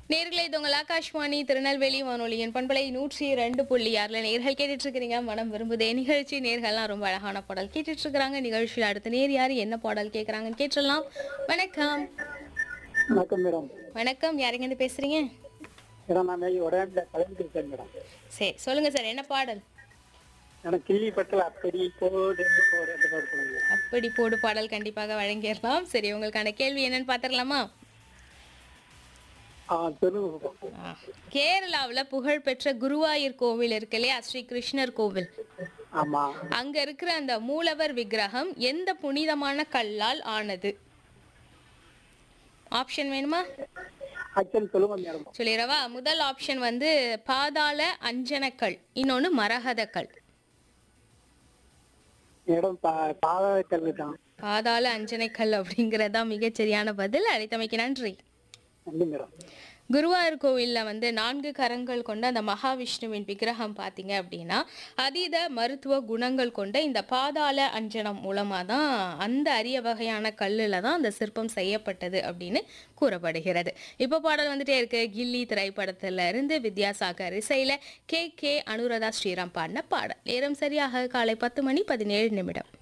நேர்களை இது உங்கள் ஆகாஷ்வாணி திருநெல்வேலி வானொலியின் பண்பலை நூற்றி ரெண்டு புள்ளி ஆறுல நேர்கள் கேட்டுட்டு இருக்கிறீங்க மனம் விரும்புதே நிகழ்ச்சி நேர்கள்லாம் ரொம்ப அழகான பாடல் கேட்டுட்டு இருக்கிறாங்க நிகழ்ச்சியில் அடுத்த நேர் யார் என்ன பாடல் கேட்குறாங்கன்னு கேட்டுடலாம் வணக்கம் வணக்கம் மேடம் வணக்கம் யாருங்க இருந்து பேசுறீங்க மேடம் நான் உடனே கலந்து இருக்கேன் மேடம் சரி சொல்லுங்க சார் என்ன பாடல் எனக்கு கிள்ளி பட்டில் அப்படி போடு போடு அந்த மாதிரி சொல்லுங்க அப்படி போடு பாடல் கண்டிப்பாக வழங்கிடலாம் சரி உங்களுக்கான கேள்வி என்னன்னு பார்த்துடலாமா ஆ சொல்லுங்க ஆ, கேரளாவுல புகழ்பெற்ற குருவாயூர் கோவில் இருக்கு இல்லையா ஸ்ரீ கிருஷ்ணர் கோவில் ஆமா அங்க இருக்கிற அந்த மூலவர் விக்கிரகம் எந்த புனிதமான கல்லால் ஆனது ஆப்ஷன் வேணுமா ஆக்சுவலி சொல்லுங்க மேடம் சொல்லிடவா முதல் ஆப்ஷன் வந்து பாதாள அஞ்சனக்கல் இன்னொன்னு மரகதக்கல் மேடம் பா பாதக்கல் தான் பாதாள அஞ்சனைக்கல் அப்படிங்கறதா மிகச்சரியான பதில் அழைத்தமைக்கு நன்றி நன்றி மேடம் குருவாயூர் கோவிலில் வந்து நான்கு கரங்கள் கொண்ட அந்த மகாவிஷ்ணுவின் விக்கிரகம் பார்த்தீங்க அப்படின்னா அதீத மருத்துவ குணங்கள் கொண்ட இந்த பாதாள அஞ்சனம் மூலமாக தான் அந்த அரிய வகையான கல்லில் தான் அந்த சிற்பம் செய்யப்பட்டது அப்படின்னு கூறப்படுகிறது இப்போ பாடல் வந்துட்டே இருக்கு கில்லி திரைப்படத்துல இருந்து வித்யாசாகர் இசையில் கே கே அனுராதா ஸ்ரீராம் பாடின பாடல் நேரம் சரியாக காலை பத்து மணி பதினேழு நிமிடம்